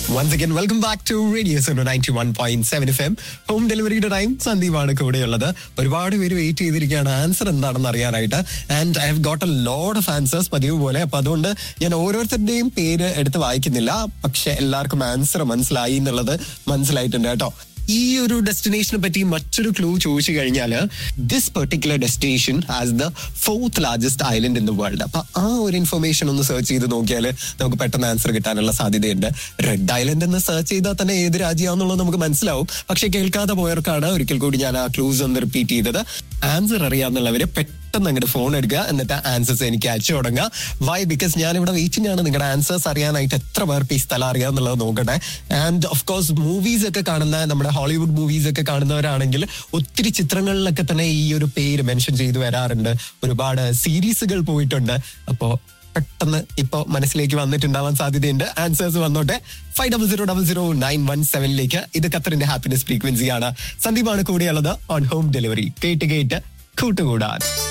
once again welcome back to radio Suno ninety one point seven F M home ഡെലിവറിയുടെ time സന്ദീപാണ് കൂടെയുള്ളത് ഒരുപാട് പേര് വെയിറ്റ് ചെയ്തിരിക്കുകയാണ് ആൻസർ എന്താണെന്ന് അറിയാനായിട്ട് and I have got a load of answers പതിവ് പോലെ അപ്പൊ അതുകൊണ്ട് ഞാൻ ഓരോരുത്തരുടെയും പേര് എടുത്ത് വായിക്കുന്നില്ല പക്ഷെ എല്ലാവർക്കും ആൻസർ മനസ്സിലായി എന്നുള്ളത് മനസ്സിലായിട്ടുണ്ട് കേട്ടോ ഈ ഒരു ഡെസ്റ്റിനേഷനെ പറ്റി മറ്റൊരു ക്ലൂ ചോദിച്ചു കഴിഞ്ഞാൽ this particular destination as the fourth largest island in the world അപ്പൊ ആ ഒരു ഇൻഫർമേഷൻ ഒന്ന് സെർച്ച് ചെയ്ത് നോക്കിയാൽ നമുക്ക് പെട്ടെന്ന് ആൻസർ കിട്ടാനുള്ള സാധ്യതയുണ്ട് റെഡ് ഐലൻഡ് എന്ന് സെർച്ച് ചെയ്താൽ തന്നെ ഏത് രാജ്യമാണെന്നുള്ളത് നമുക്ക് മനസ്സിലാവും പക്ഷെ കേൾക്കാതെ പോയവർക്കാണ് ഒരിക്കൽ കൂടി ഞാൻ ആ ക്ലൂസ് ഒന്ന് റിപ്പീറ്റ് ചെയ്തത് ആൻസർ അറിയാവുന്നവര് പെട്ടെന്ന് അങ്ങോട്ട് ഫോൺ എടുക്കുക എന്നിട്ട് ആൻസേഴ്സ് എനിക്ക് അയച്ചു തുടങ്ങുക വൈ ബിക്കോസ് ഞാൻ ഇവിടെ വെയിറ്റിംഗ് ആണ് നിങ്ങളുടെ ആൻസേഴ്സ് അറിയാനായിട്ട് എത്ര പേർക്ക് ഈ സ്ഥലം അറിയാന്നുള്ളത് നോക്കട്ടെ ആൻഡ് ഓഫ് കോഴ്സ് മൂവീസ് ഒക്കെ കാണുന്ന നമ്മുടെ ഹോളിവുഡ് മൂവീസ് ഒക്കെ കാണുന്നവരാണെങ്കിൽ ഒത്തിരി ചിത്രങ്ങളിലൊക്കെ തന്നെ ഈ ഒരു പേര് മെൻഷൻ ചെയ്തു വരാറുണ്ട് ഒരുപാട് സീരീസുകൾ പോയിട്ടുണ്ട് അപ്പോ പെട്ടെന്ന് ഇപ്പൊ മനസ്സിലേക്ക് വന്നിട്ടുണ്ടാവാൻ സാധ്യതയുണ്ട് ആൻസേഴ്സ് വന്നോട്ടെ five double zero double zero nine one സെവനിലേക്ക് ഇത് ഖത്തറിന്റെ ഹാപ്പിനെസ് ഫ്രീക്വൻസിയാണ് സന്ദീപാണ് കൂടെയുള്ളത് ഓൺ ഹോം ഡെലിവറി കേട്ട് കേട്ട് കൂട്ടുകൂടാൻ